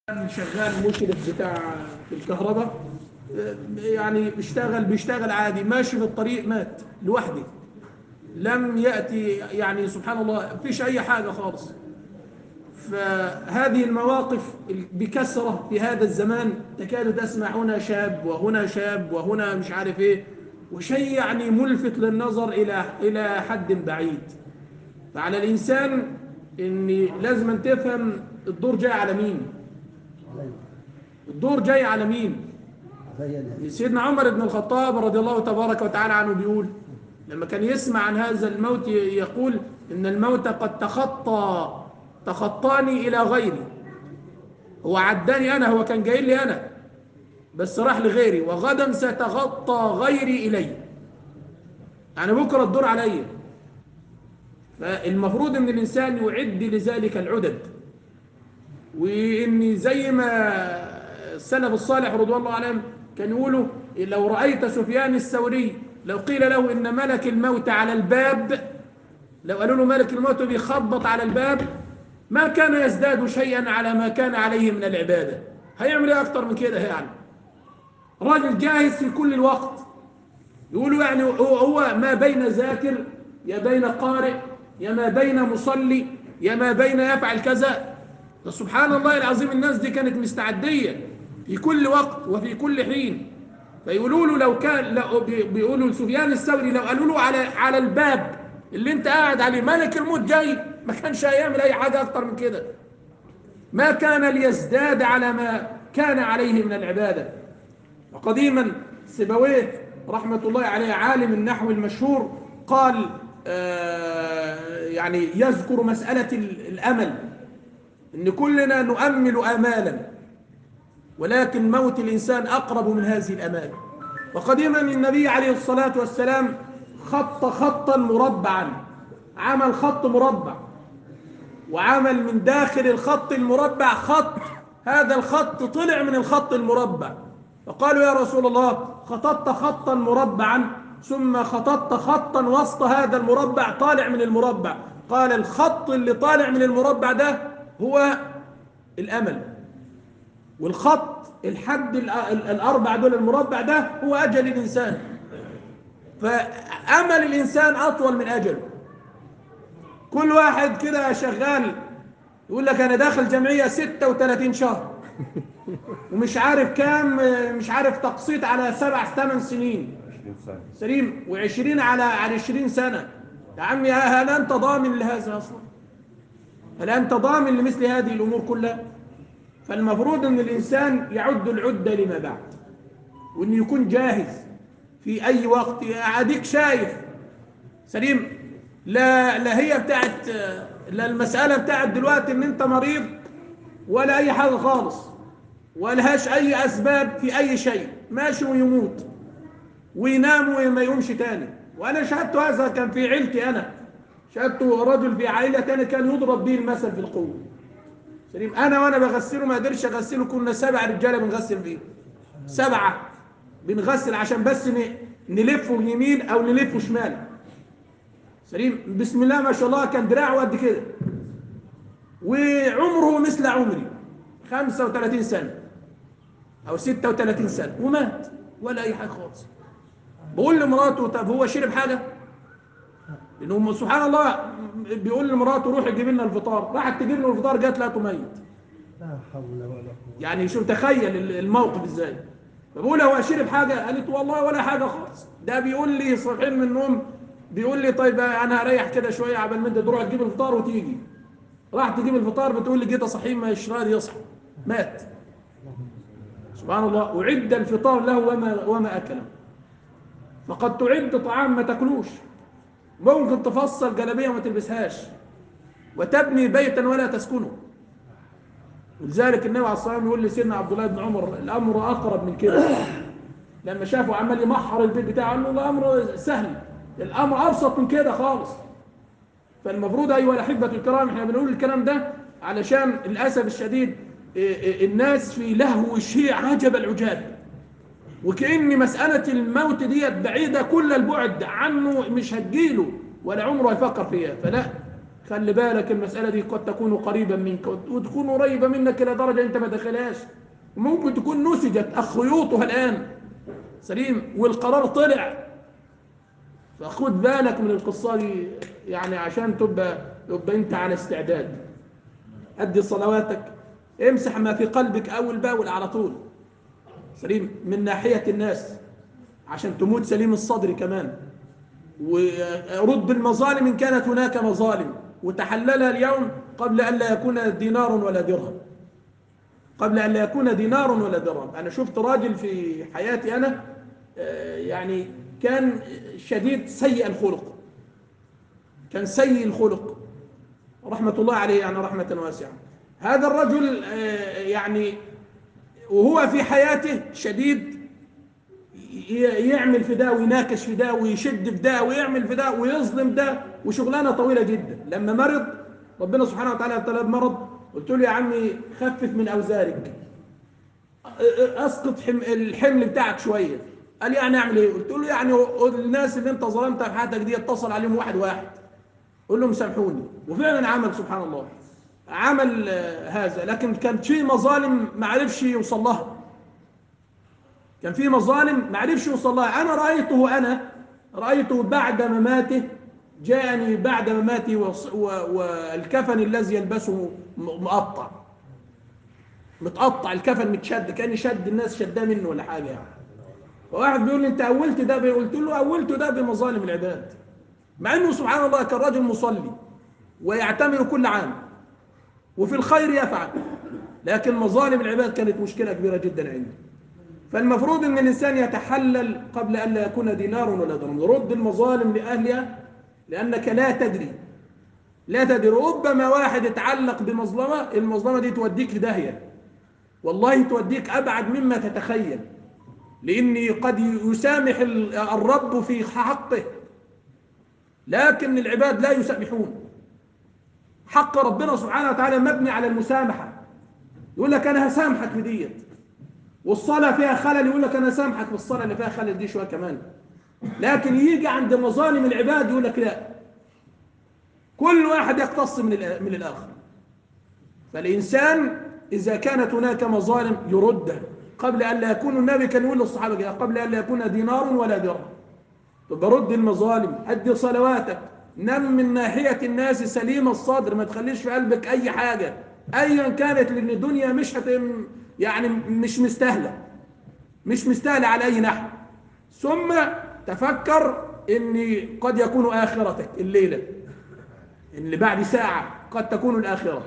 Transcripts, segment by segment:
شغال مشرف بتاع في الكهرباء يعني بيشتغل بيشتغل عادي ماشي في الطريق مات لوحده لم يأتي يعني سبحان الله فيش أي حاجة خالص فهذه المواقف بكثرة في هذا الزمان تكاد تسمع هنا شاب وهنا شاب وهنا مش عارف ايه وشيء يعني ملفت للنظر إلى إلى حد بعيد فعلى الإنسان إن لازم أن تفهم الدور جاي على مين الدور جاي على مين سيدنا عمر بن الخطاب رضي الله تبارك وتعالى عنه بيقول لما كان يسمع عن هذا الموت يقول إن الموت قد تخطى تخطاني إلى غيري هو عداني أنا هو كان جاي لي أنا بس راح لغيري وغدا ستغطى غيري إلي يعني بكرة الدور عليا فالمفروض ان الانسان يعد لذلك العدد وان زي ما السلف الصالح رضوان الله عليهم كانوا يقولوا لو رايت سفيان الثوري لو قيل له ان ملك الموت على الباب لو قالوا له ملك الموت بيخبط على الباب ما كان يزداد شيئا على ما كان عليه من العباده هيعمل ايه اكتر من كده يعني راجل جاهز في كل الوقت يقولوا يعني هو ما بين ذاكر يا بين قارئ يا ما بين مصلي يا ما بين يفعل كذا فسبحان الله العظيم الناس دي كانت مستعدية في كل وقت وفي كل حين فيقولوا له لو كان لو بيقولوا لسفيان الثوري لو قالوا له على على الباب اللي انت قاعد عليه ملك الموت جاي ما كانش هيعمل اي حاجه اكتر من كده ما كان ليزداد على ما كان عليه من العباده وقديما سيبويه رحمه الله عليه عالم النحو المشهور قال يعني يذكر مسألة الأمل إن كلنا نؤمل آمالا ولكن موت الإنسان أقرب من هذه الأمال وقديما النبي عليه الصلاة والسلام خط خطا مربعا عمل خط مربع وعمل من داخل الخط المربع خط هذا الخط طلع من الخط المربع فقالوا يا رسول الله خططت خطا مربعا ثم خططت خطا وسط هذا المربع طالع من المربع قال الخط اللي طالع من المربع ده هو الأمل والخط الحد الأربع دول المربع ده هو أجل الإنسان فأمل الإنسان أطول من أجله كل واحد كده شغال يقول لك أنا داخل جمعية 36 شهر ومش عارف كام مش عارف تقسيط على سبع ثمان سنين سليم وعشرين على على عشرين سنة يا عمي هل أنت ضامن لهذا أصلا هل أنت ضامن لمثل هذه الأمور كلها فالمفروض أن الإنسان يعد العدة لما بعد وأن يكون جاهز في أي وقت أديك شايف سليم لا لا هي بتاعت لا المسألة بتاعت دلوقتي أن أنت مريض ولا أي حاجة خالص ولهاش أي أسباب في أي شيء ماشي ويموت وينام وما يقومش تاني وانا شاهدت هذا كان في عيلتي انا شاهدت رجل في عائله تاني كان يضرب به المثل في القوه سليم انا وانا بغسله ما قدرش اغسله كنا سبع رجاله بنغسل فيه سبعه بنغسل عشان بس نلفه يمين او نلفه شمال سليم بسم الله ما شاء الله كان دراعه قد كده وعمره مثل عمري 35 سنه او 36 سنه ومات ولا اي حاجه خالص بقول لمراته طب هو شرب حاجه لانه سبحان الله بيقول لمراته روحي جيب لنا الفطار راحت تجيب له الفطار جت لقيته ميت لا حول ولا قوه يعني شوف تخيل الموقف ازاي فبقول هو شرب حاجه قالت والله ولا حاجه خالص ده بيقول لي صحيح من النوم بيقول لي طيب انا هريح كده شويه عبال ما انت تروح تجيب الفطار وتيجي راح تجيب الفطار بتقول لي جيت صحيح مش راضي يصحى مات سبحان الله وعد الفطار له وما وما اكله فقد تعد طعام ما تاكلوش ممكن تفصل جلابيه وما تلبسهاش وتبني بيتا ولا تسكنه ولذلك النبي عليه الصلاه والسلام يقول لسيدنا عبد الله بن عمر الامر اقرب من كده لما شافه عمال يمحر البيت بتاعه قال له الامر سهل الامر ابسط من كده خالص فالمفروض ايها الاحبه الكرام احنا بنقول الكلام ده علشان للاسف الشديد الناس في لهو شيء عجب العجاب وكأن مسألة الموت ديت بعيدة كل البعد عنه مش هتجيله ولا عمره هيفكر فيها فلا خلي بالك المسألة دي قد تكون قريبا منك وتكون قريبة منك إلى درجة أنت ما دخلهاش ممكن تكون نسجت خيوطها الآن سليم والقرار طلع فخد بالك من القصة دي يعني عشان تبقى تبقى أنت على استعداد أدي صلواتك امسح ما في قلبك أول باول على طول سليم من ناحية الناس عشان تموت سليم الصدر كمان ورد المظالم إن كانت هناك مظالم وتحللها اليوم قبل أن لا يكون دينار ولا درهم قبل أن لا يكون دينار ولا درهم أنا شفت راجل في حياتي أنا آه، يعني كان شديد سيء الخلق كان سيء الخلق رحمة الله عليه يعني رحمة واسعة هذا الرجل آه، يعني وهو في حياته شديد ي- يعمل في ده ويناكش في ده ويشد في ده ويعمل في ده ويظلم ده وشغلانه طويله جدا لما مرض ربنا سبحانه وتعالى ابتلاه بمرض قلت له يا عمي خفف من اوزارك أ- أ- اسقط حم الحمل بتاعك شويه قال يعني اعمل ايه قلت له يعني الناس اللي انت ظلمتها في حياتك دي اتصل عليهم واحد واحد قول لهم سامحوني وفعلا عمل سبحان الله عمل آه، هذا لكن كان في مظالم ما عرفش يوصل لها كان في مظالم ما عرفش يوصل لها انا رايته انا رايته بعد مماته جاءني بعد مماته وص- و- والكفن الذي يلبسه م- مقطع متقطع الكفن متشد كان شد الناس شداه منه ولا حاجه يعني فواحد بيقول لي انت اولت ده ب- قلت له اولته ده بمظالم العباد مع انه سبحان الله كان رجل مصلي ويعتمر كل عام وفي الخير يفعل لكن مظالم العباد كانت مشكله كبيره جدا عنده فالمفروض ان الانسان يتحلل قبل ان لا يكون دينار ولا درهم رد المظالم لاهلها لانك لا تدري لا تدري ربما واحد يتعلق بمظلمه المظلمه دي توديك في داهيه والله توديك ابعد مما تتخيل لاني قد يسامح ال- الرب في حقه لكن العباد لا يسامحون حق ربنا سبحانه وتعالى مبني على المسامحه يقول لك انا هسامحك في ديت والصلاة فيها خلل يقول لك أنا سامحك في الصلاة اللي فيها خلل دي شوية كمان لكن يجي عند مظالم العباد يقول لك لا كل واحد يقتص من الآ- من الآخر فالإنسان إذا كانت هناك مظالم يردها قبل أن لا يكون النبي كان يقول للصحابة كده، قبل أن لا يكون دينار ولا درهم تبقى رد المظالم أدي صلواتك نم من ناحية الناس سليم الصدر ما تخليش في قلبك أي حاجة أيا كانت لأن الدنيا مش هت يعني مش مستاهلة مش مستاهلة على أي نحو ثم تفكر أن قد يكون آخرتك الليلة اللي بعد ساعة قد تكون الآخرة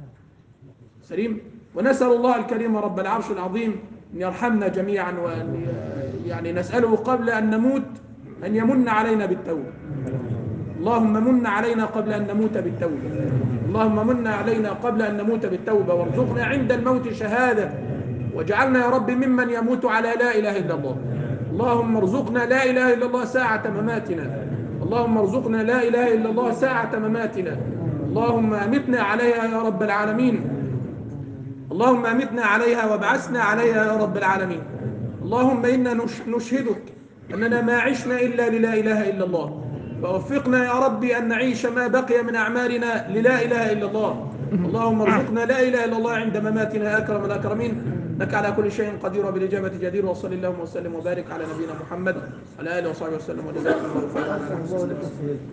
سليم ونسأل الله الكريم رب العرش العظيم أن يرحمنا جميعا وأن يعني نسأله قبل أن نموت أن يمن علينا بالتوبة اللهم من علينا قبل أن نموت بالتوبة اللهم من علينا قبل أن نموت بالتوبة وارزقنا عند الموت شهادة واجعلنا يا رب ممن يموت على لا إله إلا الله اللهم ارزقنا لا إله إلا الله ساعة مماتنا اللهم ارزقنا لا إله إلا الله ساعة مماتنا اللهم أمتنا عليها يا رب العالمين اللهم أمتنا عليها وابعثنا عليها يا رب العالمين اللهم إنا نش- نشهدك أننا ما عشنا إلا للا إله إلا الله فوفقنا يا ربي أن نعيش ما بقي من أعمالنا للا إله إلا الله اللهم ارزقنا لا إله إلا الله عند مماتنا يا أكرم الأكرمين إنك على كل شيء قدير وبالإجابة جدير وصلى اللهم وسلم وبارك على نبينا محمد وعلى آله وصحبه وسلم وجزاكم الله خيرا